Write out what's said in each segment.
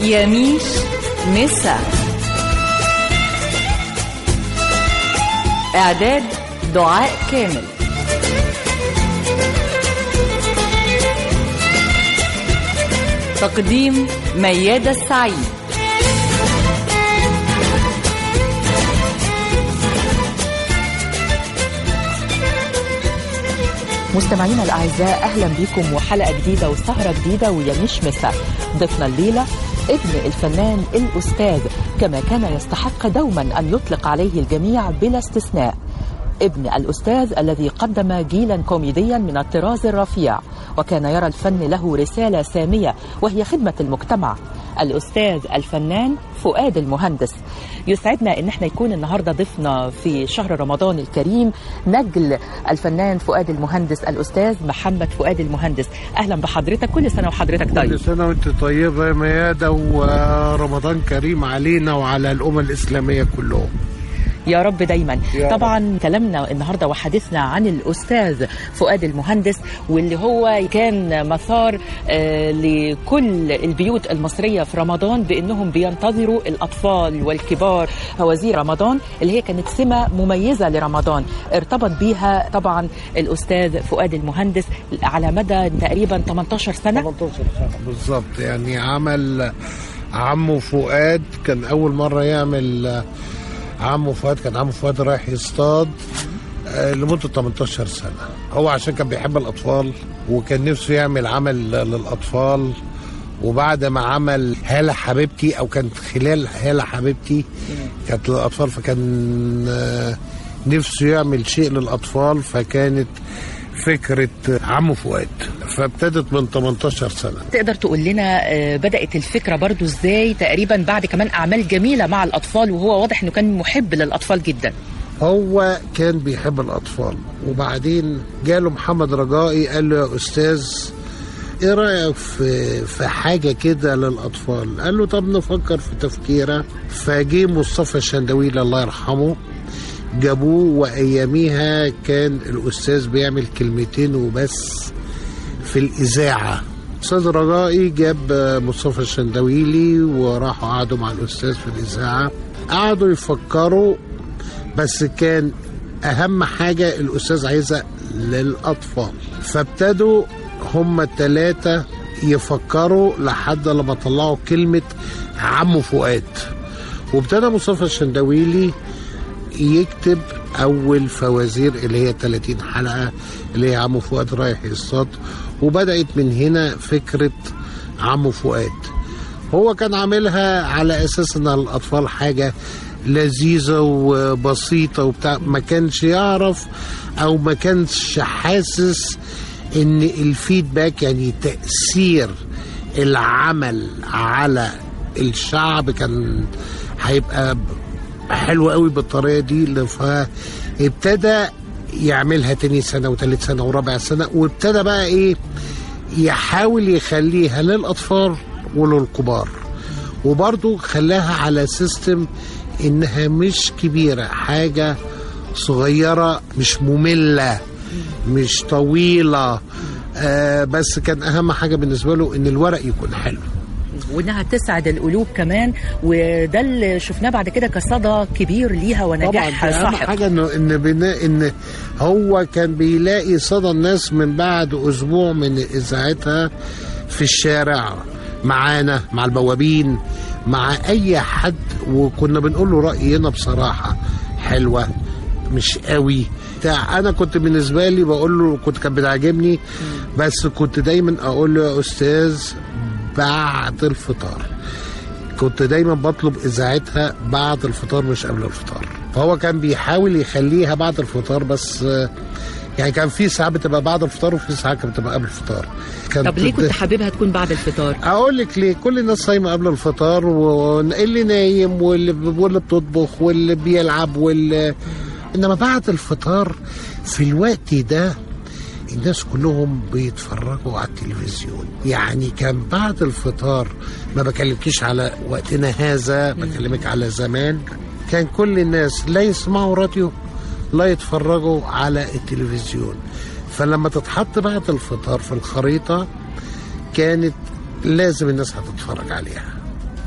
يميش مسا إعداد دعاء كامل تقديم ميادة السعيد مستمعينا الاعزاء اهلا بكم وحلقه جديده وسهره جديده ويميش مسا ضيفنا الليله ابن الفنان الاستاذ كما كان يستحق دوما ان يطلق عليه الجميع بلا استثناء ابن الأستاذ الذي قدم جيلا كوميديا من الطراز الرفيع وكان يرى الفن له رسالة سامية وهي خدمة المجتمع الأستاذ الفنان فؤاد المهندس يسعدنا ان احنا يكون النهارده ضيفنا في شهر رمضان الكريم نجل الفنان فؤاد المهندس الاستاذ محمد فؤاد المهندس اهلا بحضرتك كل سنه وحضرتك طيب كل سنة وانت طيبة يا ميادة ورمضان كريم علينا وعلى الأمة الإسلامية كلهم يا رب دايما يا طبعا كلامنا النهارده وحديثنا عن الاستاذ فؤاد المهندس واللي هو كان مثار آه، لكل البيوت المصريه في رمضان بانهم بينتظروا الاطفال والكبار فوازير رمضان اللي هي كانت سمه مميزه لرمضان ارتبط بيها طبعا الاستاذ فؤاد المهندس على مدى تقريبا 18 سنه 18 سنة بالظبط يعني عمل عمه فؤاد كان أول مرة يعمل عمه فؤاد كان عمه فؤاد رايح يصطاد آه، لمدة 18 سنة هو عشان كان بيحب الأطفال وكان نفسه يعمل عمل للأطفال وبعد ما عمل هالة حبيبتي أو كانت خلال هالة حبيبتي كانت للأطفال فكان آه، نفسه يعمل شيء للأطفال فكانت فكرة عمه فؤاد فابتدت من 18 سنة تقدر تقول لنا آه، بدات الفكره برضو ازاي تقريبا بعد كمان اعمال جميله مع الاطفال وهو واضح انه كان محب للاطفال جدا هو كان بيحب الأطفال وبعدين جاله محمد رجائي قال له يا أستاذ ايه رأيك في, في حاجة كده للأطفال قال له طب نفكر في تفكيره فجه مصطفى الشندويلي الله يرحمه جابوه وأياميها كان الأستاذ بيعمل كلمتين وبس في الإذاعة أستاذ رجائي جاب مصطفى الشندويلي وراحوا قعدوا مع الأستاذ في الإذاعة قعدوا يفكروا بس كان اهم حاجه الاستاذ عايزها للاطفال فابتدوا هم الثلاثه يفكروا لحد لما طلعوا كلمه عمو فؤاد وابتدى مصطفى الشندويلي يكتب اول فوازير اللي هي 30 حلقه اللي هي عمو فؤاد رايح يصطاد وبدات من هنا فكره عمو فؤاد هو كان عاملها على اساس ان الاطفال حاجه لذيذه وبسيطه وبتاع ما كانش يعرف او ما كانش حاسس ان الفيدباك يعني تاثير العمل على الشعب كان هيبقى حلو قوي بالطريقه دي فابتدى يعملها تاني سنه وتالت سنه ورابع سنه وابتدى بقى ايه يحاول يخليها للاطفال وللكبار وبرضه خلاها على سيستم انها مش كبيره حاجه صغيره مش ممله مش طويله آه بس كان اهم حاجه بالنسبه له ان الورق يكون حلو وانها تسعد القلوب كمان وده اللي شفناه بعد كده كصدى كبير ليها ونجاح طبعا اهم ساحق حاجه انه ان بناء ان هو كان بيلاقي صدى الناس من بعد اسبوع من اذاعتها في الشارع معانا مع البوابين مع اي حد وكنا بنقول له راينا بصراحه حلوه مش قوي بتاع انا كنت بالنسبه لي بقول له كنت كان بتعجبني بس كنت دايما اقول له يا استاذ بعد الفطار كنت دايما بطلب اذاعتها بعد الفطار مش قبل الفطار فهو كان بيحاول يخليها بعد الفطار بس آه، يعني كان في ساعات بتبقى بعد الفطار وفي ساعات كانت بتبقى قبل الفطار كانت طب ليه كنت حاببها تكون بعد الفطار اقول لك ليه كل الناس صايمه قبل الفطار واللي نايم واللي واللي بتطبخ واللي بيلعب واللي انما بعد الفطار في الوقت ده الناس كلهم بيتفرجوا على التلفزيون يعني كان بعد الفطار ما بكلمكيش على وقتنا هذا بكلمك على زمان كان كل الناس لا يسمعوا راديو لا يتفرجوا على التلفزيون فلما تتحط بعد الفطار في الخريطة كانت لازم الناس هتتفرج عليها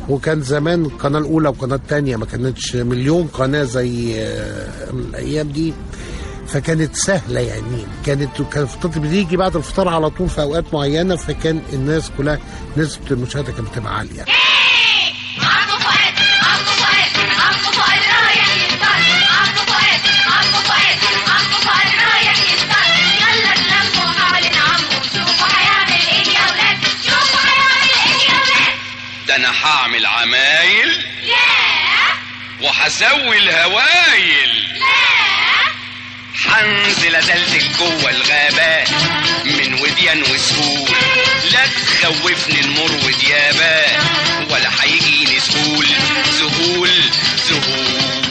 وكان زمان القناه الاولى والقناه الثانيه ما كانتش مليون قناه زي آه، الايام دي فكانت سهله يعني كانت كانت الفطار بتيجي بعد الفطار على طول في اوقات معينه فكان الناس كلها نسبه المشاهده كانت بتبقى عاليه عمو فؤاد عمو فؤاد عمو فؤاد رايح يفطر عمو فؤاد عمو فؤاد عمو فؤاد رايح يفطر يلا تلموا حوالين عمو شوفوا هيعمل ايه يا ولاد شوفوا هيعمل ايه يا ولاد ده انا هعمل عمايل ياه وهسوي الهوايل لا هنزل ازلزل جوه الغابات من وديان وسهول لا تخوفني المر وديابات ولا هيجيني سهول سهول سهول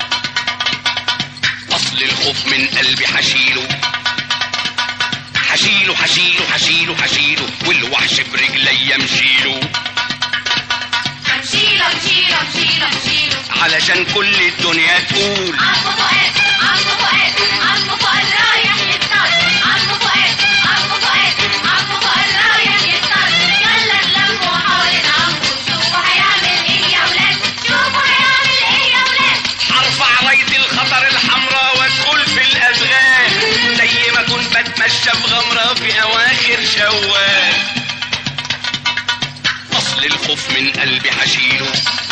اصل الخوف من قلبي هشيله هشيله هشيله هشيله هشيله والوحش برجلي مشيله هنشيله نشيله نشيله نشيله علشان كل الدنيا تقول عمو فؤاد عمو فؤاد عمو فؤاد رايح يفطر عمو فؤاد عمو فؤاد عمو فؤاد رايح يفطر يلا نلموا حوالين عمو شوفوا هيعمل ايه يا ولاد شوفوا هيعمل ايه يا ولاد هرفع راية الخطر الحمراء وادخل في الاشغال زي ما كنت بتمشى بغمرة في اواخر شوال اصل الخوف من قلبي هشيله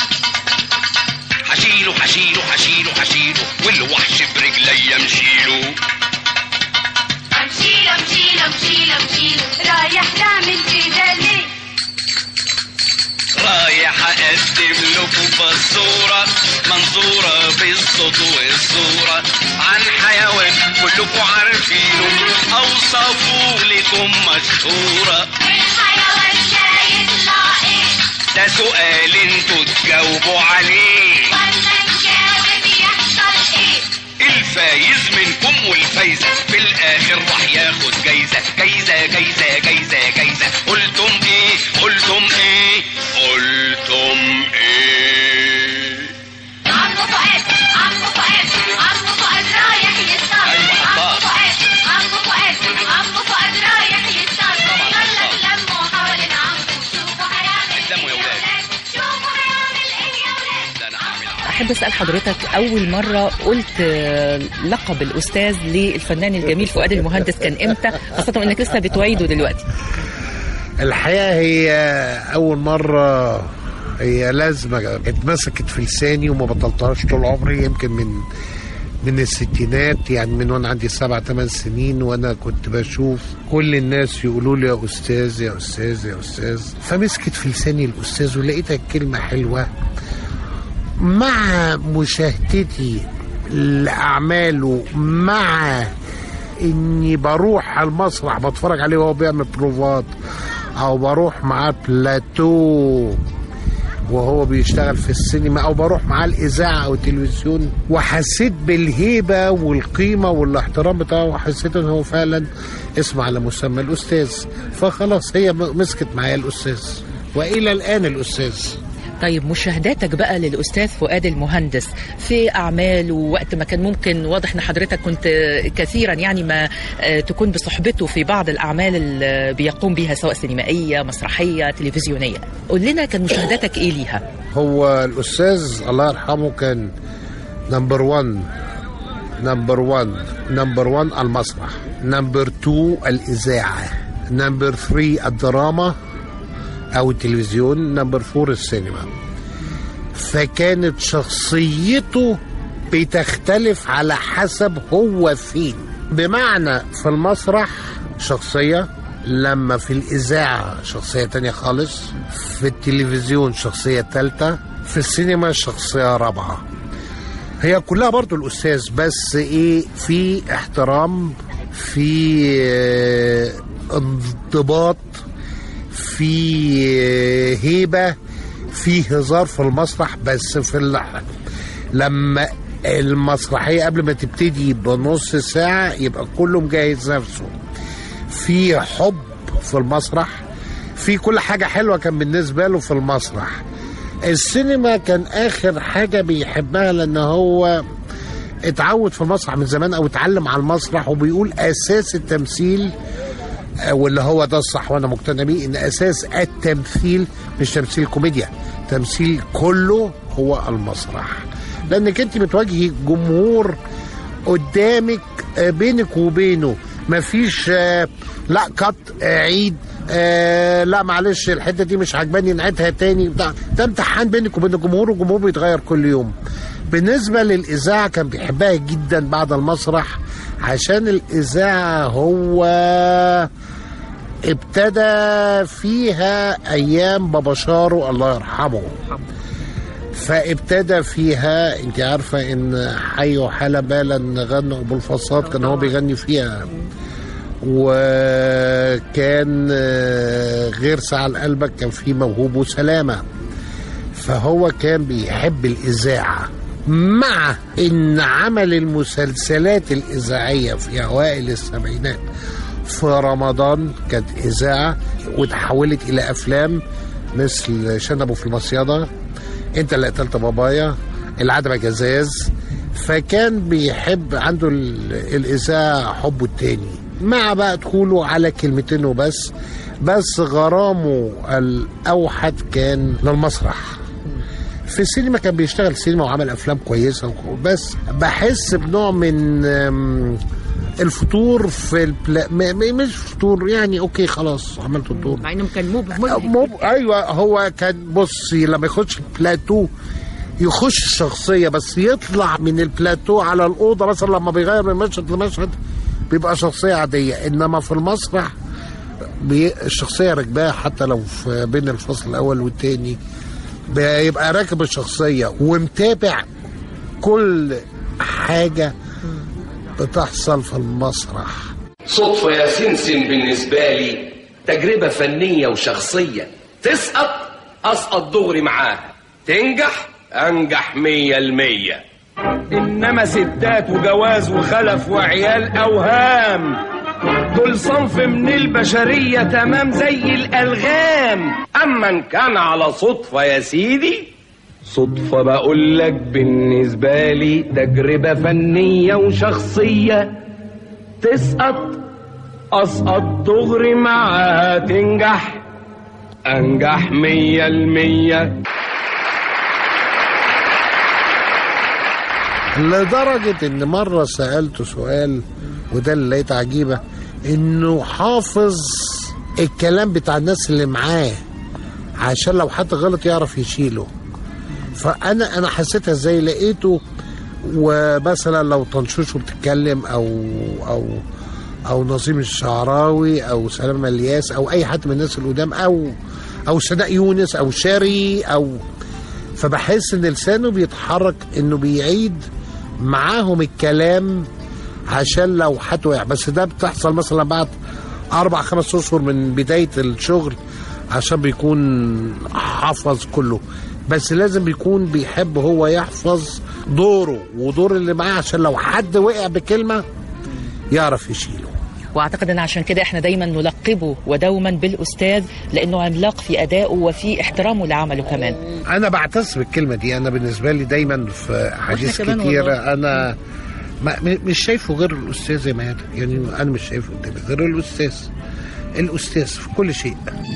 هشيله هشيله هشيله هشيله والوحش برجلي امشيله هنشيله نشيله نشيله نشيله رايح تعمل كده ليه رايح اقدم لكم فالصورة منظورة بالصوت والصورة عن حيوان كلكم عارفينه اوصفوا لكم مشهورة الحيوان ده يطلع ايه ده سؤال انتوا تجاوبوا عليه ولا نجاوب يحصل ايه الفايز منكم والفايزة في الاخر راح ياخد جايزة جايزة جايزة جايزة جايزة قلتم ايه قلتم ايه قلتم ايه عمو فؤاد عمو فؤاد عمو فؤاد رايح يفطر أيوة حطها. عمو فؤاد عمو فؤاد عمو فؤاد رايح يفطر طبعا يلا حطها. تلموا حوالين عمو شوفوا هيعمل اتلموا يا ايه ولاد. شوفوا هيعمل ايه يا ولاد ده انا هعمل عمل. أحب أسأل حضرتك أول مرة قلت آه، لقب الأستاذ للفنان الجميل فؤاد المهندس كان إمتى خاصة إنك لسه بتعيده دلوقتي الحقيقه هي اول مره هي لازمه اتمسكت في لساني وما بطلتهاش طول عمري يمكن من من الستينات يعني من وانا عندي سبع ثمان سنين وانا كنت بشوف كل الناس يقولوا لي يا استاذ يا استاذ يا استاذ فمسكت في لساني الاستاذ ولقيتها كلمه حلوه مع مشاهدتي لاعماله مع اني بروح على المسرح بتفرج عليه وهو بيعمل بروفات او بروح معاه بلاتو وهو بيشتغل في السينما او بروح معاه الاذاعه او التلفزيون وحسيت بالهيبه والقيمه والاحترام بتاعه وحسيت ان هو فعلا اسم على مسمى الاستاذ فخلاص هي مسكت معايا الاستاذ والى الان الاستاذ طيب مشاهداتك بقى للأستاذ فؤاد المهندس في أعماله وقت ما كان ممكن واضح إن حضرتك كنت كثيرا يعني ما آه، تكون بصحبته في بعض الأعمال اللي بيقوم بها سواء سينمائية مسرحية تلفزيونية قول لنا كان مشاهداتك إيه ليها هو الاستاذ الله يرحمه كان نمبر 1 نمبر 1 نمبر 1 المسرح نمبر 2 الاذاعه نمبر 3 الدراما او التلفزيون نمبر 4 السينما فكانت شخصيته بتختلف على حسب هو فين بمعنى في المسرح شخصية لما في الإذاعة شخصية تانية خالص في التلفزيون شخصية تالتة في السينما شخصية رابعة هي كلها برضو الأستاذ بس إيه في احترام في آه، انضباط في آه، هيبة في هزار في المسرح بس في اللح... لما المسرحية قبل ما تبتدي بنص ساعة يبقى كله مجهز نفسه في حب في المسرح في كل حاجة حلوة كان بالنسبة له في المسرح السينما كان آخر حاجة بيحبها لأن هو اتعود في المسرح من زمان أو اتعلم على المسرح وبيقول أساس التمثيل واللي هو ده الصح وانا مقتنع بيه ان اساس التمثيل مش تمثيل كوميديا التمثيل كله هو المسرح لانك انت بتواجهي جمهور قدامك آه، بينك وبينه مفيش آه، لا قط آه، عيد آه لا معلش الحته دي مش عجباني نعيدها تاني بتاع ده امتحان بينك وبين الجمهور والجمهور بيتغير كل يوم بالنسبه للاذاعه كان بيحبها جدا بعد المسرح عشان الاذاعه هو ابتدى فيها ايام بابا شارو الله يرحمه فابتدى فيها انت عارفه ان حي وحاله بالا غنوا ابو الفصاد كان هو بيغني فيها وكان آه، غير ساعة قلبك كان في موهوب وسلامة فهو كان بيحب الإذاعة مع ان عمل المسلسلات الإذاعية في أوائل السبعينات في رمضان كانت إذاعة وتحولت إلى أفلام مثل شنبه في المصيدة انت اللي قتلت بابايا العتبة جزاز فكان بيحب عنده ال- الإذاعة حبه التاني مع بقى دخوله على كلمتين وبس بس غرامه الأوحد كان للمسرح في السينما كان بيشتغل سينما وعمل افلام كويسه بس بحس بنوع من أم، الفتور في البلا... م... م... مش فتور يعني اوكي خلاص عملت الدور مع انه كان مو مو ايوه هو كان بصي لما يخش البلاتو يخش الشخصيه بس يطلع من البلاتو على الاوضه مثلا لما بيغير من مشهد لمشهد بيبقى شخصيه عاديه انما في المسرح بي... الشخصيه راكباها حتى لو في بين الفصل الاول والتاني بيبقى راكب الشخصيه ومتابع كل حاجه بتحصل في المسرح صدفة يا سمسم بالنسبة لي تجربة فنية وشخصية تسقط أسقط دغري معاها تنجح أنجح مية المية إنما ستات وجواز وخلف وعيال أوهام دول صنف من البشرية تمام زي الألغام أما إن كان على صدفة يا سيدي صدفة بقول لك بالنسبة لي تجربة فنية وشخصية تسقط اسقط دغري معاها تنجح انجح مية المية لدرجة إن مرة سألته سؤال وده اللي لقيت عجيبة إنه حافظ الكلام بتاع الناس اللي معاه عشان لو حد غلط يعرف يشيله فأنا أنا حسيتها إزاي لقيته ومثلا لو طنشوشه بتتكلم أو أو أو نظيم الشعراوي أو سلام الياس أو أي حد من الناس القدام أو أو سناء يونس أو شاري أو فبحس ان لسانه بيتحرك انه بيعيد معاهم الكلام عشان لو حد وقع بس ده بتحصل مثلا بعد اربع خمس اشهر من بدايه الشغل عشان بيكون حفظ كله بس لازم بيكون بيحب هو يحفظ دوره ودور اللي معاه عشان لو حد وقع بكلمه يعرف يشيله واعتقد ان عشان كده احنا دايما نلقبه ودوما بالاستاذ لانه عملاق في ادائه وفي احترامه لعمله كمان انا بعتز بالكلمه دي انا بالنسبه لي دايما في حديث كمان كتير والله. انا ما م- مش شايفه غير الاستاذ زي ما هذا يعني انا مش شايفه قدامي غير الاستاذ الاستاذ في كل شيء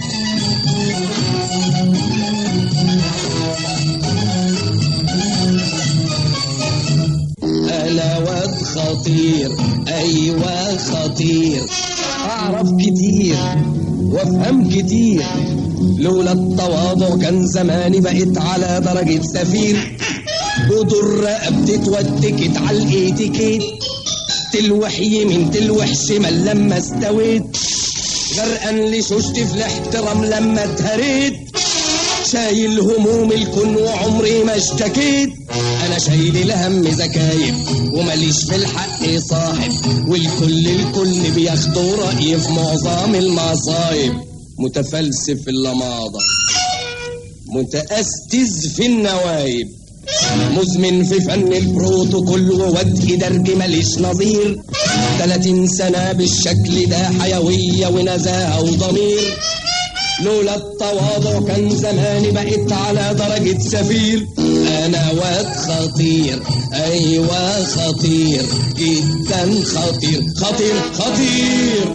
انا واد خطير ايوه خطير اعرف كتير وافهم كتير لولا التواضع كان زماني بقيت على درجة سفير بدر رقبتي اتوتكت على الاتيكيت تلوح يمين تلوح شمال لما استويت غرقان لشوشتي في الاحترام لما اتهريت شايل هموم الكون وعمري ما اشتكيت انا شايل الهم زكايب ومليش في الحق صاحب والكل الكل بياخدوا رأيي في معظم المصايب متفلسف اللماضة متأستز في النوايب مزمن في فن البروتوكول ووجه درج ماليش نظير 30 سنة بالشكل ده حيوية ونزاهة وضمير لولا التواضع كان زماني بقيت على درجة سفير أنا واد خطير أيوة خطير جدا خطير خطير خطير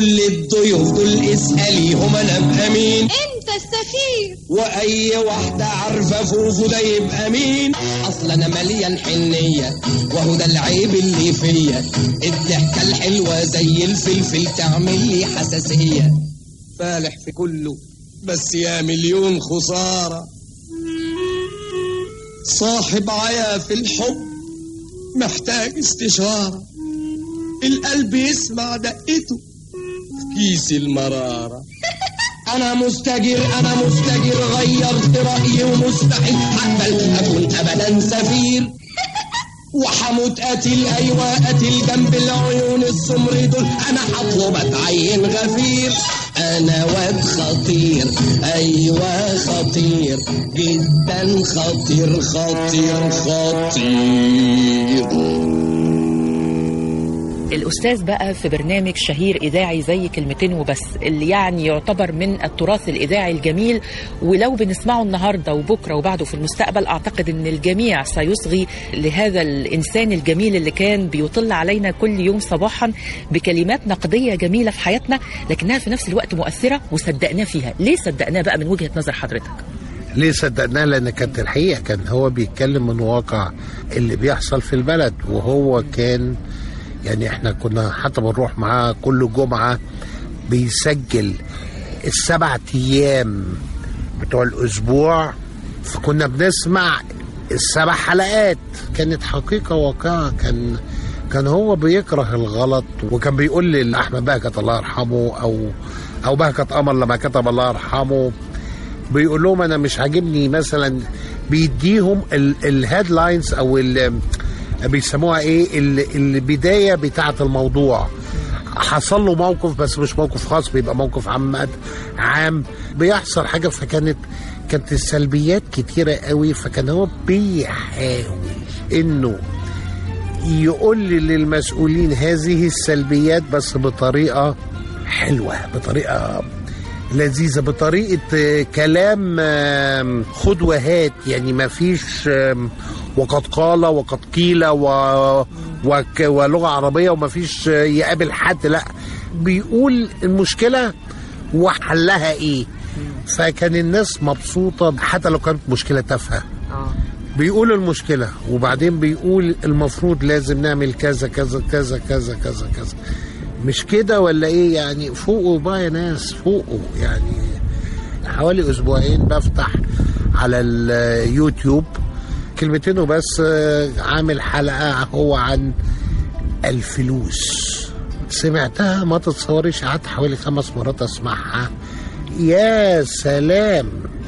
كل الضيوف دول اسأليهم انا ابقى مين انت السفير واي واحدة عارفة فوفو ده يبقى مين اصل انا مليان حنية وهو ده العيب اللي فيا الضحكة الحلوة زي الفلفل تعمل لي حساسية فالح في كله بس يا مليون خسارة صاحب عيا في الحب محتاج استشارة القلب يسمع دقته في كيس المرارة أنا مستجير أنا مستجير غيرت رأيي ومستحيل هقبل أكون أبدا سفير وحموت قتيل أيوة قتيل جنب العيون السمر دول أنا هطلب أتعين غفير أنا واد خطير أيوة خطير جدا خطير خطير خطير الأستاذ بقى في برنامج شهير إذاعي زي كلمتين وبس اللي يعني يعتبر من التراث الإذاعي الجميل ولو بنسمعه النهاردة وبكرة وبعده في المستقبل أعتقد أن الجميع سيصغي لهذا الإنسان الجميل اللي كان بيطل علينا كل يوم صباحا بكلمات نقدية جميلة في حياتنا لكنها في نفس الوقت مؤثرة وصدقناه فيها ليه صدقناه بقى من وجهة نظر حضرتك؟ ليه صدقناه لان كانت الحقيقه كان هو بيتكلم من واقع اللي بيحصل في البلد وهو كان يعني احنا كنا حتى بنروح معاه كل جمعه بيسجل السبع ايام بتوع الاسبوع فكنا بنسمع السبع حلقات كانت حقيقه واقعه كان كان هو بيكره الغلط وكان بيقول لاحمد بهجت الله يرحمه او او بهجت قمر لما كتب الله يرحمه بيقول لهم انا مش عاجبني مثلا بيديهم الهيدلاينز او ال- بيسموها ايه ال- البدايه بتاعه الموضوع حصل له موقف بس مش موقف خاص بيبقى موقف عام عام بيحصل حاجه فكانت كانت السلبيات كتيره قوي فكان هو بيحاول انه يقول للمسؤولين هذه السلبيات بس بطريقه حلوه بطريقه لذيذه بطريقه آه، كلام آم، خد وهات يعني ما فيش آم، وقد قال وقد قيل و وك ولغه عربيه وما فيش آه، يقابل حد لا بيقول المشكله وحلها ايه فكان الناس مبسوطه حتى لو كانت مشكله تافهه بيقول المشكلة وبعدين بيقول المفروض لازم نعمل كذا كذا كذا كذا كذا كذا مش كده ولا ايه يعني فوقوا بقى يا ناس فوقوا يعني حوالي اسبوعين بفتح على اليوتيوب كلمتين وبس آه، عامل حلقة هو عن الفلوس سمعتها ما تتصوريش قعدت حوالي خمس مرات اسمعها يا سلام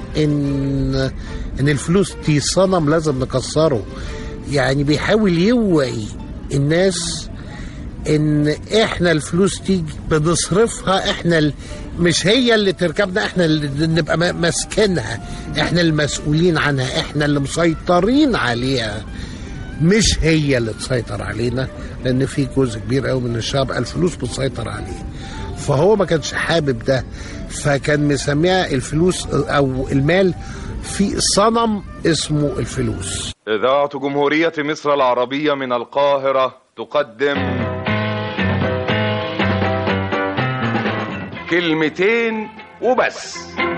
ان ان الفلوس دي صنم لازم نكسره يعني بيحاول يوعي الناس ان احنا الفلوس دي بنصرفها احنا ال... مش هي اللي تركبنا احنا اللي نبقى ما- ماسكينها احنا المسؤولين عنها احنا اللي مسيطرين عليها مش هي اللي تسيطر علينا لان في جزء كبير قوي من الشعب الفلوس بتسيطر عليه فهو ما كانش حابب ده فكان مسميها الفلوس او المال في صنم اسمه الفلوس إذاعة جمهورية مصر العربية من القاهرة تقدم كلمتين وبس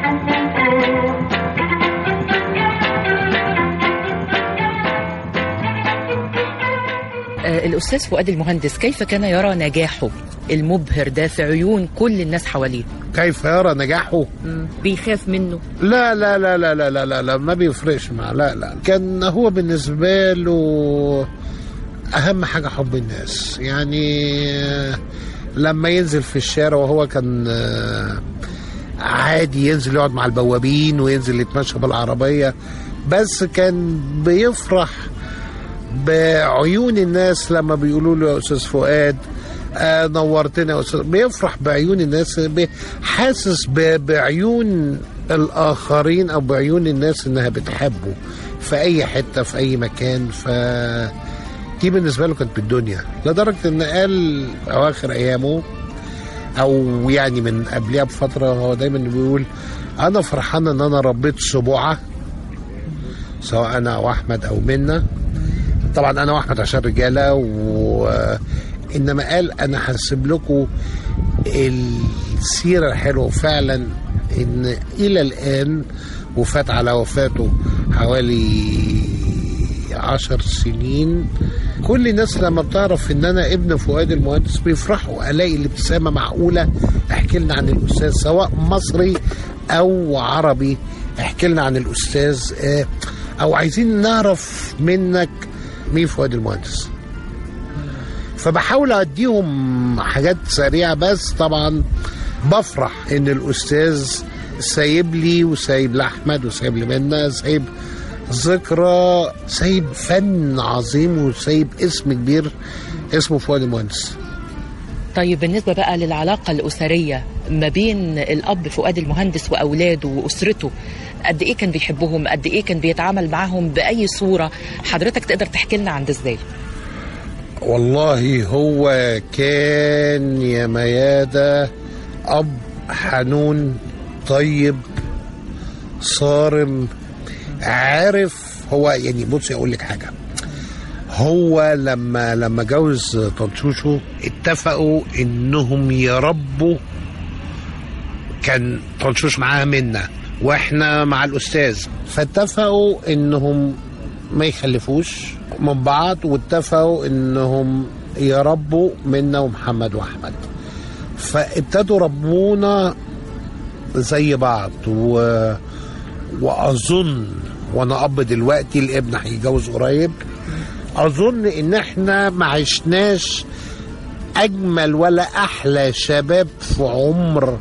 آه، الأستاذ فؤاد المهندس كيف كان يرى نجاحه المبهر ده في عيون كل الناس حواليه كيف يرى نجاحه بيخاف منه لا لا لا لا لا لا لا, لا ما بيفرقش معاه لا لا كان هو بالنسبة له أهم حاجة حب الناس يعني آه، لما ينزل في الشارع وهو كان آه، عادي ينزل يقعد مع البوابين وينزل يتمشى بالعربية بس كان بيفرح بعيون الناس لما بيقولوا له يا استاذ فؤاد آه نورتنا يا استاذ بيفرح بعيون الناس بي- حاسس ب- بعيون الاخرين او بعيون الناس انها بتحبه في اي حته في اي مكان ف دي بالنسبه له كانت بالدنيا لدرجه ان قال اواخر ايامه او يعني من قبلها بفتره هو دايما بيقول انا فرحان ان انا ربيت سبوعه سواء انا او احمد او منا طبعا انا واحمد عشان رجاله و انما قال انا هسيب لكم السيرة الحلوة فعلا ان الى الان وفات على وفاته حوالي عشر سنين كل الناس لما بتعرف ان انا ابن فؤاد المهندس بيفرحوا الاقي الابتسامه معقوله احكي لنا عن الاستاذ سواء مصري او عربي احكي لنا عن الاستاذ آه، او عايزين نعرف منك مين فؤاد المهندس فبحاول اديهم حاجات سريعه بس طبعا بفرح ان الاستاذ سايب لي وسايب لاحمد وسايب لمنى سايب ذكرى سايب فن عظيم وسايب اسم كبير اسمه فؤاد المهندس طيب بالنسبة بقى للعلاقة الأسرية ما بين الأب فؤاد المهندس وأولاده وأسرته قد إيه كان بيحبهم قد إيه كان بيتعامل معاهم بأي صورة حضرتك تقدر تحكي لنا عن ده إزاي والله هو كان يا ميادة أب حنون طيب صارم عارف هو يعني بصي أقول لك حاجة هو لما لما جوز طنشوشو اتفقوا انهم يربوا كان طنشوش معاها منا واحنا مع الاستاذ فاتفقوا انهم ما يخلفوش من بعض واتفقوا انهم يربوا منا ومحمد واحمد فابتدوا ربونا زي بعض و... واظن وانا اب دلوقتي الابن هيتجوز قريب اظن ان احنا ما عشناش اجمل ولا احلى شباب في عمر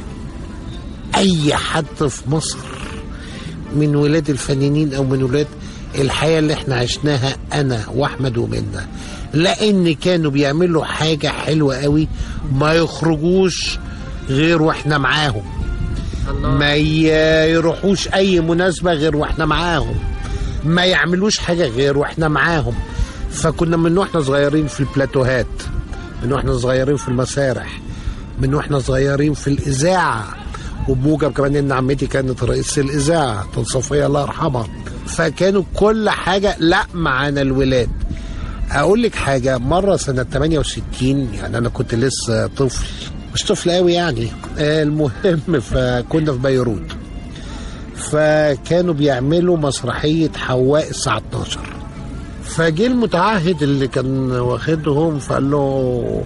اي حد في مصر من ولاد الفنانين او من ولاد الحياه اللي احنا عشناها انا واحمد ومنى لان كانوا بيعملوا حاجه حلوه قوي ما يخرجوش غير واحنا معاهم ما ي- يروحوش اي مناسبه غير واحنا معاهم ما يعملوش حاجه غير واحنا معاهم فكنا من واحنا صغيرين في البلاتوهات من واحنا صغيرين في المسارح من واحنا صغيرين في الاذاعه وبموجب كمان ان عمتي كانت رئيس الاذاعه طول صفيه الله يرحمها فكانوا كل حاجه لا معانا الولاد اقول لك حاجه مره سنه 68 يعني انا كنت لسه طفل مش طفل قوي يعني آه، المهم فكنا في بيروت فكانوا بيعملوا مسرحيه حواء الساعه 12 فجه المتعهد اللي كان واخدهم فقال له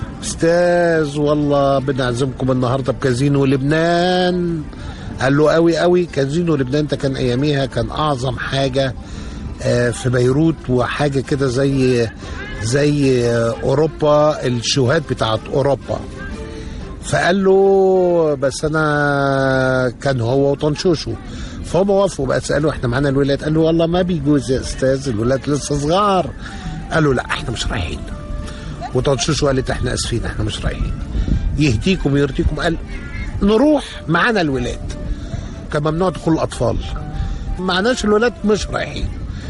استاذ والله بنعزمكم النهارده بكازينو لبنان قال له قوي قوي كازينو لبنان ده كان اياميها كان اعظم حاجه آه، في بيروت وحاجه كده زي زي آه، اوروبا الشوهات بتاعت اوروبا فقال له بس انا كان هو وطنشوشو فهم وافقوا بقى سالوا احنا معانا الولاد قال له والله ما بيجوز يا استاذ الولاد لسه صغار قالوا لا احنا مش رايحين وطنشوشو قالت احنا اسفين احنا مش رايحين يهديكم ويرضيكم قال نروح معانا الولاد كان ممنوع دخول الاطفال معناش الولاد مش رايحين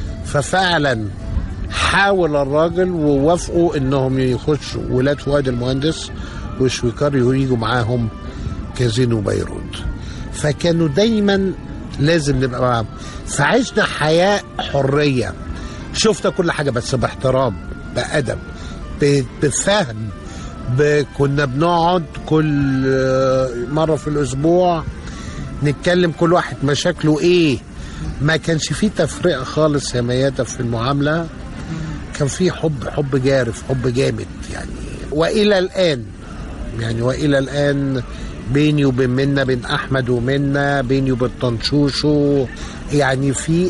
ففعلا حاول الراجل ووافقوا انهم يخشوا ولاد فؤاد المهندس وشويكار يجوا معاهم كازينو بيروت فكانوا دايما لازم نبقى معاهم فعشنا حياة حرية شفنا كل حاجة بس باحترام بأدب ب- بفهم ب- كنا بنقعد كل آه، مرة في الأسبوع نتكلم كل واحد مشاكله ايه ما كانش فيه تفرقة خالص يا ميادة في المعاملة كان في حب حب جارف حب جامد يعني والى الان يعني والى الان بيني وبين منا بين احمد ومنا بيني وبين طنشوشو يعني في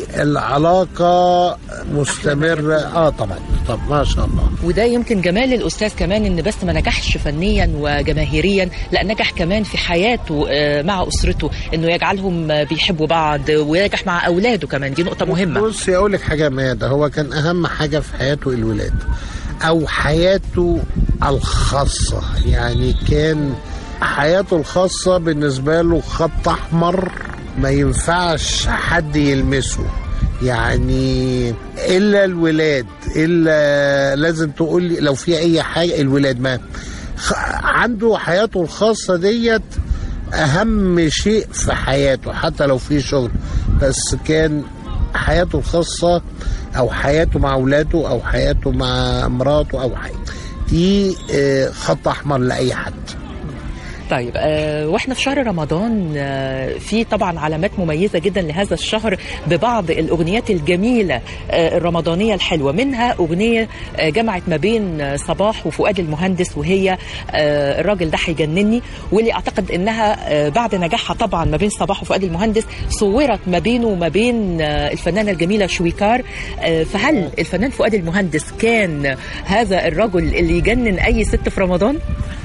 العلاقه مستمره اه طبعا طب ما شاء الله وده يمكن جمال الأستاذ كمان إن بس ما نجحش فنيا وجماهيريا لا نجح كمان في حياته آه، مع أسرته إنه يجعلهم آه، بيحبوا بعض وينجح مع أولاده كمان دي نقطة مهمة بصي اقول لك حاجه ماده هو كان اهم حاجه في حياته الولاد او حياته الخاصه يعني كان حياته الخاصه بالنسبه له خط احمر ما ينفعش حد يلمسه يعني الا الولاد الا لازم تقول لي لو في اي حاجه الولاد ما خ- عنده حياته الخاصه ديت اهم شيء في حياته حتى لو في شغل بس كان حياته الخاصة أو حياته مع أولاده أو حياته مع مراته أو حي... دي آه، خط أحمر لأي حد طيب آه واحنا في شهر رمضان آه في طبعا علامات مميزه جدا لهذا الشهر ببعض الاغنيات الجميله آه الرمضانيه الحلوه منها اغنيه آه جمعت ما بين آه صباح وفؤاد المهندس وهي آه الراجل ده هيجنني واللي اعتقد انها آه بعد نجاحها طبعا ما بين صباح وفؤاد المهندس صورت ما بينه وما بين آه الفنانه الجميله شويكار آه فهل الفنان فؤاد المهندس كان هذا الرجل اللي يجنن اي ست في رمضان؟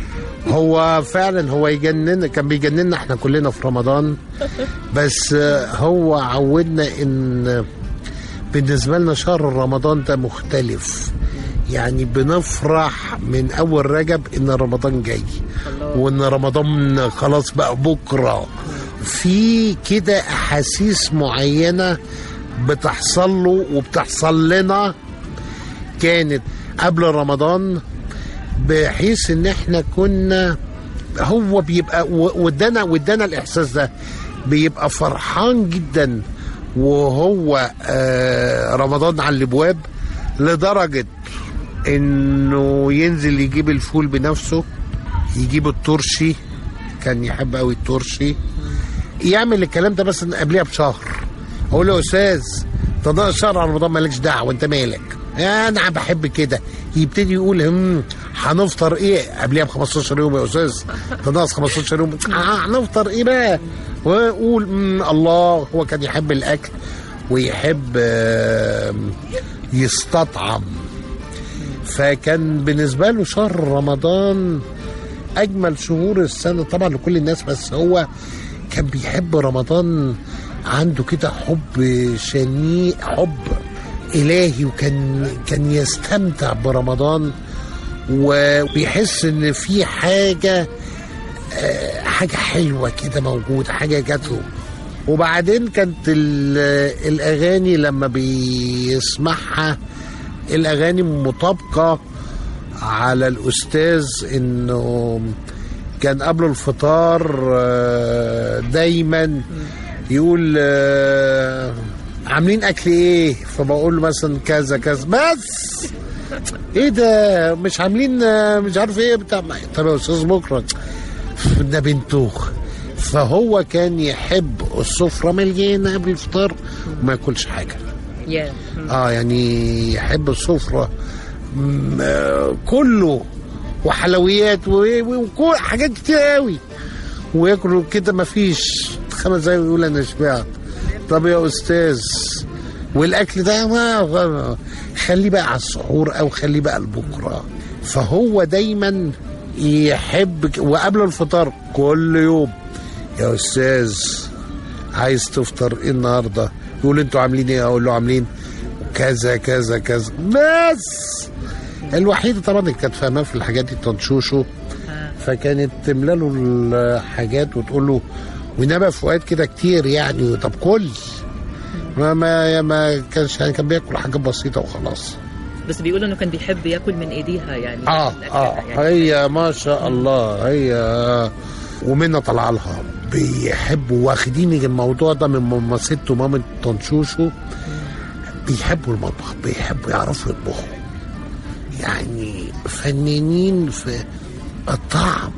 هو فعلا هو يجنن كان بيجننا احنا كلنا في رمضان بس آه، هو عودنا ان بالنسبه لنا شهر رمضان ده مختلف يعني بنفرح من اول رجب ان رمضان جاي وان رمضان خلاص بقى بكره في كده احاسيس معينه بتحصل له وبتحصل لنا كانت قبل رمضان بحيث ان احنا كنا هو بيبقى و- وادانا وادانا الاحساس ده بيبقى فرحان جدا وهو آه رمضان على الابواب لدرجه انه ينزل يجيب الفول بنفسه يجيب الترشي كان يحب قوي الترشي يعمل الكلام ده بس قبلها بشهر اقول له يا استاذ ده ناقص شهر على رمضان مالكش دعوه انت مالك انا بحب كده يبتدي يقول هم هنفطر ايه قبلها ب 15 يوم يا استاذ ده ناقص 15 يوم آه، هنفطر ايه بقى ويقول "مم، الله هو كان يحب الاكل ويحب آه، يستطعم فكان بالنسبه له شهر رمضان اجمل شهور السنه طبعا لكل الناس بس هو كان بيحب رمضان عنده كده حب شنيع حب الهي وكان كان يستمتع برمضان وبيحس ان في حاجه آه، حاجه حلوه كده موجوده حاجه جاته وبعدين كانت ال- الاغاني لما بيسمعها الاغاني مطابقه على الاستاذ انه كان قبل الفطار آه، دايما يقول آه، عاملين اكل ايه فبقول له مثلا كذا كذا بس ايه ده مش عاملين آه، مش عارف ايه بتاع طب يا استاذ بكره ده بنتوخ فهو كان يحب السفره مليانه قبل الفطار وما ياكلش حاجه يا اه يعني يحب السفره م- آه، كله وحلويات و- و- وكل حاجات كتير قوي وياكلوا كده ما فيش خمس دقايق ويقول انا شبعت طب يا استاذ والاكل ده ما خليه بقى على السحور او خليه بقى لبكره فهو دايما يحب ك- وقبل الفطار كل يوم يا استاذ عايز تفطر ايه النهارده يقول انتوا عاملين ايه اقول له عاملين كذا كذا كذا بس الوحيده طبعا اللي كانت فاهماه في الحاجات دي تنشوشه فكانت تملى له الحاجات وتقول له ونبى فؤاد كده كتير يعني طب كل ما ما ما كانش يعني كان بياكل حاجات بسيطه وخلاص بس بيقولوا انه كان بيحب ياكل من ايديها يعني اه الأكل اه ده يعني. هي ما شاء الله هي ومنى طلع لها بيحبوا واخدين الموضوع ده من ماما ست وماما طنشوشو بيحبوا المطبخ بيحبوا يعرفوا يطبخوا يعني فنانين في الطعم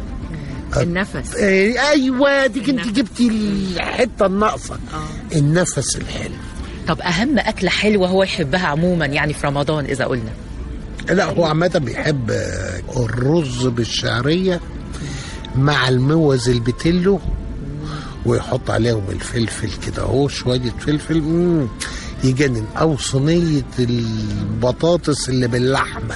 النفس إيه، ايوه ديك انت جبتي الحته الناقصه النفس الحلو طب اهم اكله حلوه هو يحبها عموما يعني في رمضان اذا قلنا لا هو عامة بيحب آه، الرز بالشعرية مع الموز البتلو ويحط عليهم الفلفل كده اهو شوية فلفل مم، يجنن أو صينية البطاطس اللي باللحمة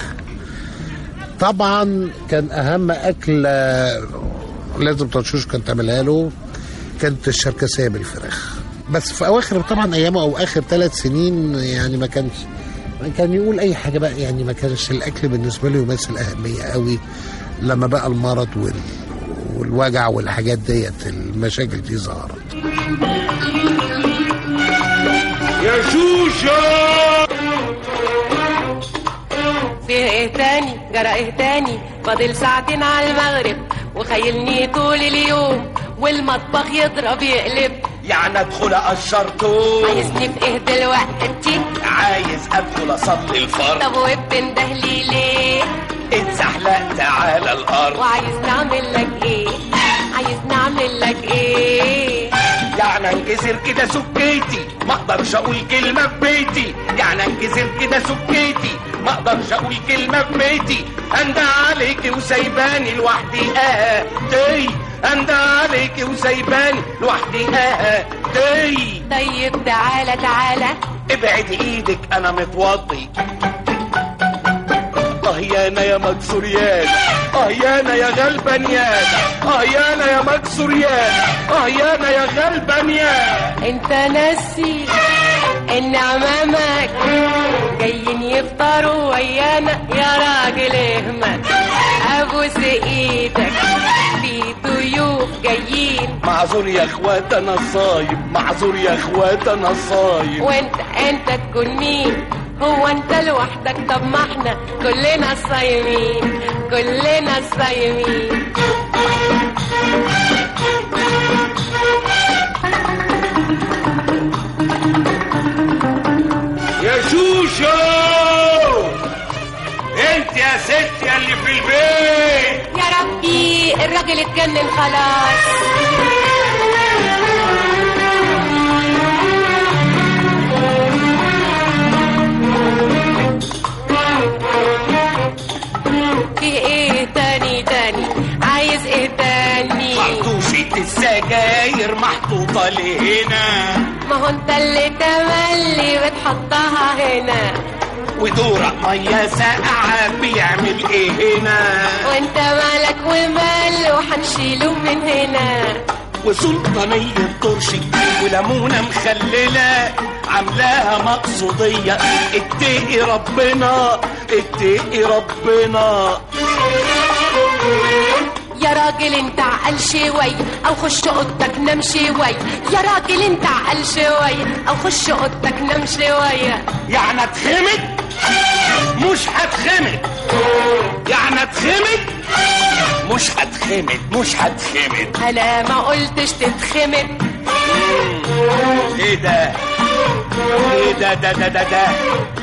طبعا كان أهم أكلة لازم تنشوش كانت تعملها له كانت الشركسية بالفراخ بس في أواخر طبعا أيامه أو آخر ثلاث سنين يعني ما كانش كان يقول اي حاجه بقى يعني ما كانش الاكل بالنسبه له يمثل اهميه قوي لما بقى المرض وال والوجع والحاجات ديت المشاكل دي ظهرت يا شوشة فيه ايه تاني جرى ايه تاني فاضل ساعتين على المغرب وخيلني طول اليوم والمطبخ يضرب يقلب يعني ادخل اقشر توم عايزني في ايه دلوقتي عايز ادخل اصلي الفرض طب وبتنده لي ليه اتزحلقت على الارض وعايز نعمل لك ايه عايز نعمل لك ايه يعني انكسر كده سكيتي ما اقدرش اقول كلمه في بيتي يعني انكسر كده سكيتي ما اقدرش اقول كلمه في بيتي اندى عليكي وسايباني لوحدي اه تي اندى عليكي وسايباني لوحدي اه تي طيب تعالى تعالى ابعد ايدك انا متوضي اه يانا يا مكسوريانا اه يانا يا غلبانيانا اه يانا يا مكسوريانا اه يانا يا غلبانيانا انت ناسي ان عمامك جايين يفطروا ويانا يا راجل اهمل ابوس ايدك في ضيوف جايين معذور يا اخوات انا صايم معذور يا اخوات انا صايم وانت انت تكون مين هو انت لوحدك طب ما احنا كلنا صايمين كلنا صايمين يا شوشو انت يا ست يا اللي في البيت يا ربي الراجل اتجنن خلاص في ايه تاني تاني عايز ايه تاني خرطوشة السجاير محطوطة لهنا ما هو انت اللي تملي بتحطها هنا ودورق مية ساقعة بيعمل ايه هنا وانت مالك ومال وحنشيله من هنا وسلطانية طرشي وليمونة مخللة عاملاها مقصودية اتقي ربنا اتقي ربنا يا راجل انت عقل شوي او خش اوضتك نام شوي يا راجل انت عقل شوي او خش اوضتك نام شوية يعني اتخمد مش هتخمد يعني اتخمد مش هتخمد مش هتخمد انا ما قلتش تتخمد ايه ده ايه ده ده ده ده, ده.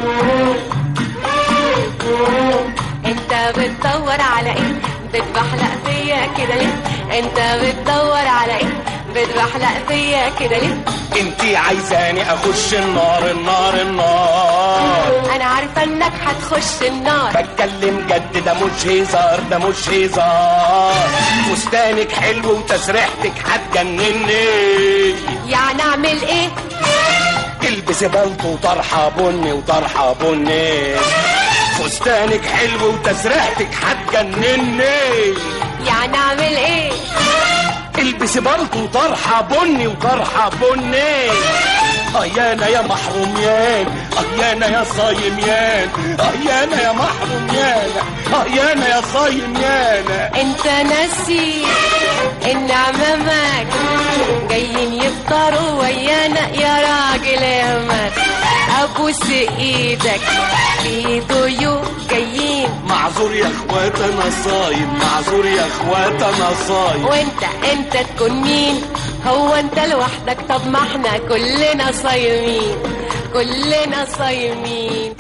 انت بتدور على ايه بتبحلق فيا كده ليه انت بتدور على ايه بتبحلق فيا كده ليه انتي عايزاني اخش النار النار النار انا عارفه انك هتخش النار بتكلم جد ده مش هزار ده مش هزار فستانك حلو وتسريحتك هتجنني يعني اعمل ايه البسي بلطو وطرحه بني وطرحه بني فستانك حلو وتسريحتك هتجنني يعني اعمل ايه البسي بلطو وطرحه بني وطرحه بني اه يانا يا محروم يان اه يانا يا صايم يان اه يانا يا محروم يانا اه يانا يا صايم يانا انت ناسي ان عمامك جايين يفطروا ويانا يا راجل احمد ابوس ايدك في ضيوف جايين معذور يا اخوات انا صايم معذور يا اخوات انا صايم وانت انت تكون مين هو انت لوحدك طب ما احنا كلنا صايمين كلنا صايمين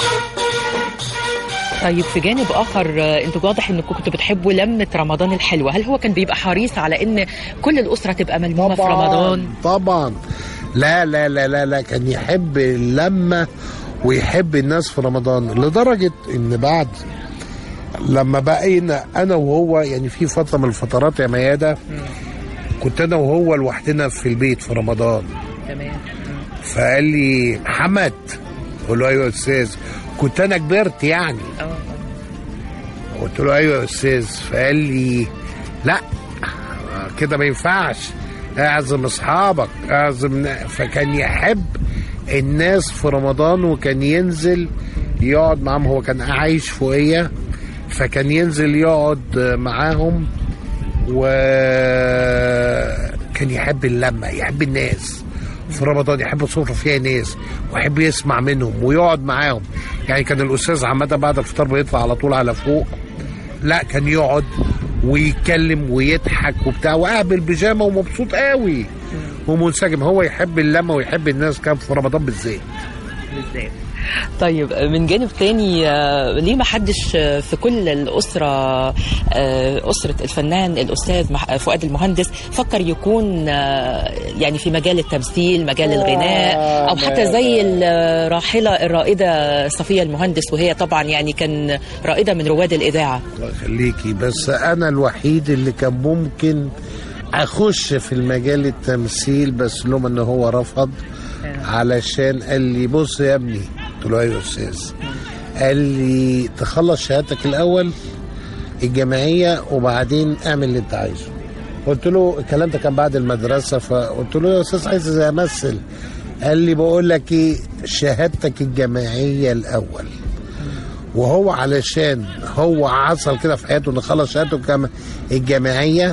طيب في جانب اخر آه، انتوا واضح انكم كنتوا بتحبوا لمه رمضان الحلوه هل هو كان بيبقى حريص على ان كل الاسره تبقى ملمومه في رمضان طبعا لا لا لا لا لا كان يحب اللمة ويحب الناس في رمضان لدرجة ان بعد لما بقينا انا وهو يعني في فترة من الفترات يا ميادة كنت انا وهو لوحدنا في البيت في رمضان تمام فقال لي محمد قلت له ايوه يا استاذ كنت انا كبرت يعني قلت له ايوه يا استاذ فقال لي لا كده ما ينفعش اعزم اصحابك اعزم نا- فكان يحب الناس في رمضان وكان ينزل يقعد معاهم هو كان عايش فوقيه فكان ينزل يقعد معاهم وكان يحب اللمه يحب الناس في رمضان يحب صوته فيها ناس ويحب يسمع منهم ويقعد معاهم يعني كان الاستاذ عماده بعد الفطار بيطلع على طول على فوق لا كان يقعد ويتكلم ويضحك وبتاع وقاعد بالبيجامه ومبسوط قوي ومنسجم هو يحب اللمه ويحب الناس كان في رمضان بالذات بالذات طيب من جانب تاني آه، ليه ما حدش آه، في كل الأسرة آه، أسرة الفنان الأستاذ مح- فؤاد المهندس فكر يكون آه، يعني في مجال التمثيل مجال الغناء أو حتى زي الراحلة الرائدة صفية المهندس وهي طبعا يعني كان رائدة من رواد الإذاعة الله يخليكي بس انا الوحيد اللي كان ممكن اخش في المجال التمثيل بس لهم ان هو رفض علشان قال لي بص يا ابني قلت له ايوه يا استاذ قال لي تخلص شهادتك الاول الجامعيه وبعدين اعمل اللي انت عايزه قلت له الكلام ده كان بعد المدرسه فقلت له يا استاذ عايز امثل قال لي بقول لك ايه شهادتك الجامعيه الاول وهو علشان هو حصل كده في حياته انه خلص شهادته الجام- الجامعيه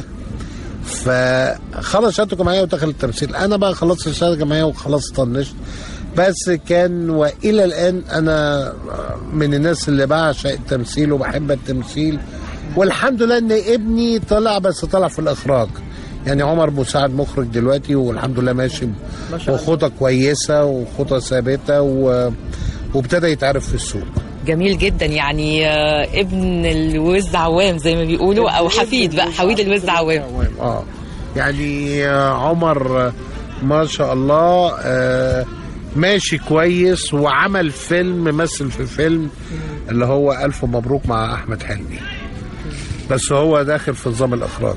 فخلص شهادته الجامعيه ودخل التمثيل انا بقى خلصت الشهاده الجامعيه وخلاص طنشت بس كان والى الان انا من الناس اللي بعشق التمثيل وبحب التمثيل والحمد لله ان ابني طلع بس طلع في الاخراج يعني عمر مساعد مخرج دلوقتي والحمد لله ماشي وخطى كويسه وخطى ثابته و... وابتدى يتعرف في السوق جميل جدا يعني آه، ابن الوز عوام زي ما بيقولوا أو حفيد بقى حفيد الوز عوام اه يعني آه، عمر آه، ما شاء الله آه، ماشي كويس وعمل فيلم مثل في فيلم اللي هو ألف مبروك مع أحمد حلمي بس هو داخل في نظام الإخراج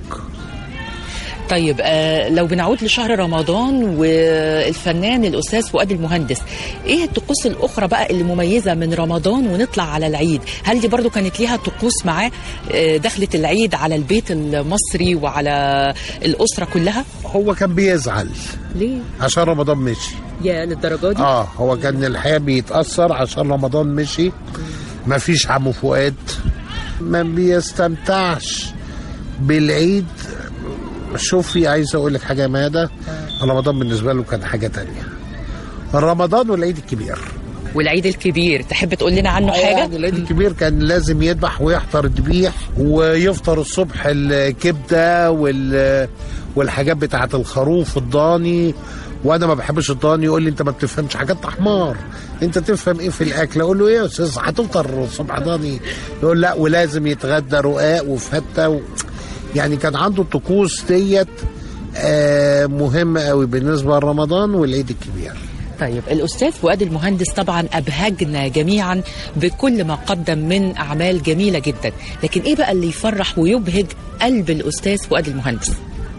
طيب آه لو بنعود لشهر رمضان والفنان الاستاذ فؤاد المهندس ايه الطقوس الاخرى بقى اللي مميزه من رمضان ونطلع على العيد هل دي برضو كانت ليها طقوس معاه آه دخلت العيد على البيت المصري وعلى الاسره كلها هو كان بيزعل ليه عشان رمضان مشي يا للدرجه دي اه هو كان الحقيقه بيتاثر عشان رمضان مشي ما فيش عمو فؤاد ما بيستمتعش بالعيد شوفي عايز اقول لك حاجه يا ماده رمضان بالنسبه له كان حاجه تانية رمضان والعيد الكبير والعيد الكبير تحب تقول لنا عنه يعني حاجه العيد الكبير كان لازم يذبح ويحضر الذبيح ويفطر الصبح الكبده وال والحاجات بتاعه الخروف الضاني وانا ما بحبش الضاني يقول لي انت ما بتفهمش حاجات احمر انت تفهم ايه في الاكل اقول له ايه يا استاذ هتفطر الصبح ضاني يقول لا ولازم يتغدى رقاق وفته و... يعني كان عنده الطقوس ديت آه مهمه قوي بالنسبه لرمضان والعيد الكبير طيب الأستاذ فؤاد المهندس طبعا أبهجنا جميعا بكل ما قدم من أعمال جميلة جدا لكن إيه بقى اللي يفرح ويبهج قلب الأستاذ فؤاد المهندس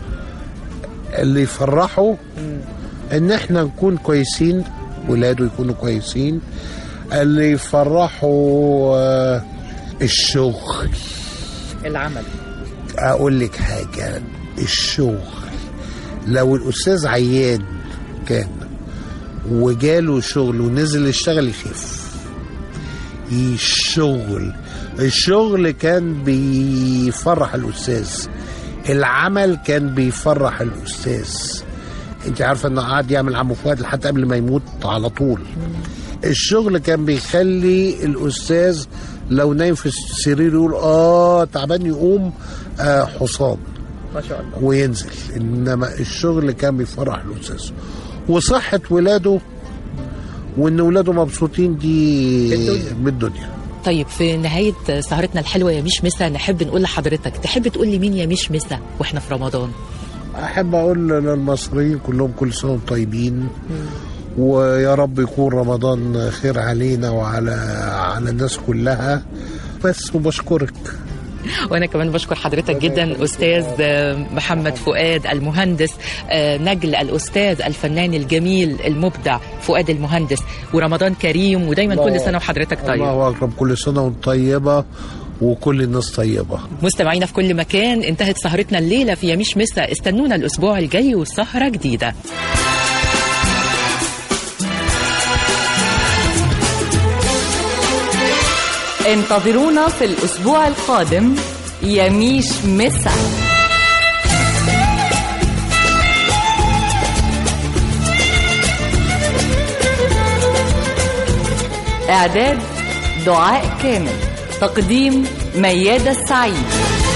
اللي يفرحه ان احنا نكون كويسين ولاده يكونوا كويسين اللي يفرحه آه، الشغل العمل اقول لك حاجه الشغل لو الاستاذ عيان كان وجاله شغل ونزل يشتغل يخف الشغل الشغل كان بيفرح الاستاذ العمل كان بيفرح الاستاذ انت عارفه انه قعد يعمل عمو فؤاد لحد قبل ما يموت على طول الشغل كان بيخلي الاستاذ لو نايم في السرير يقول اه تعبان يقوم آه حصان ما شاء الله وينزل انما الشغل كان بيفرح الاستاذ وصحه ولاده وان ولاده مبسوطين دي بالدنيا. بالدنيا طيب في نهاية سهرتنا الحلوة يا مش مسا نحب نقول لحضرتك تحب تقول لي مين يا مش مسا واحنا في رمضان احب اقول للمصريين كلهم كل سنه وانتم طيبين ويا رب يكون رمضان خير علينا وعلى على الناس كلها بس وبشكرك وانا كمان بشكر حضرتك جدا استاذ آه، محمد فؤاد المهندس آه، نجل الاستاذ الفنان الجميل المبدع فؤاد المهندس ورمضان كريم ودايما كل سنه وحضرتك طيب الله اكبر كل سنه وانت طيبه وكل الناس طيبه مستمعينا في كل مكان انتهت سهرتنا الليله في يميش مسا استنونا الاسبوع الجاي والسهره جديده انتظرونا في الأسبوع القادم يميش مسا إعداد دعاء كامل تقديم ميادة السعيد